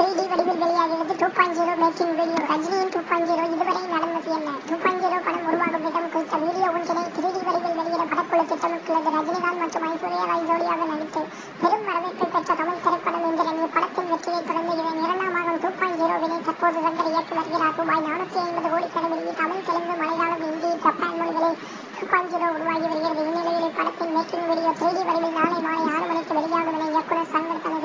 D வடிவில் வெளியாகிறது two point zero making video ரஜினியின் டூ பாயிண்ட் ஜீரோ இதுவரை நடந்தது என்ன டூ பாயிண்ட் ஜீரோ படம் உருவாகும் விதம் குறித்த வீடியோ ஒன்றினை த்ரீ டி வடிவில் வெளியிட படக்குழு திட்டமிட்டுள்ளது ரஜினிகாந்த் மற்றும் ஐஸ்வர்யா ராய் ஜோடியாக நடித்து பெரும் வரவேற்பை பெற்ற தமிழ் திரைப்படம் என்கிறன் இப்படத்தின் வெற்றியை தொடர்ந்து இதன் இரண்டாம் பாகம் டூ பாயிண்ட் ஜீரோவினை தற்போது சங்கர் இயக்கி வருகிறார் ரூபாய் நானூற்றி ஐம்பது கோடி செலவில் தமிழ் தெலுங்கு மலையாளம் ஹிந்தி ஜப்பான் மொழிகளில் டூ பாயிண்ட் ஜீரோ உருவாகி வருகிறது இந்நிலையில் இப்படத்தின் மேக்கிங் வீடியோ த்ரீ டி வடிவில் நாளை மாலை ஆறு மணிக்கு வெளியாகும் என இயக்குனர் சங்கர் தனது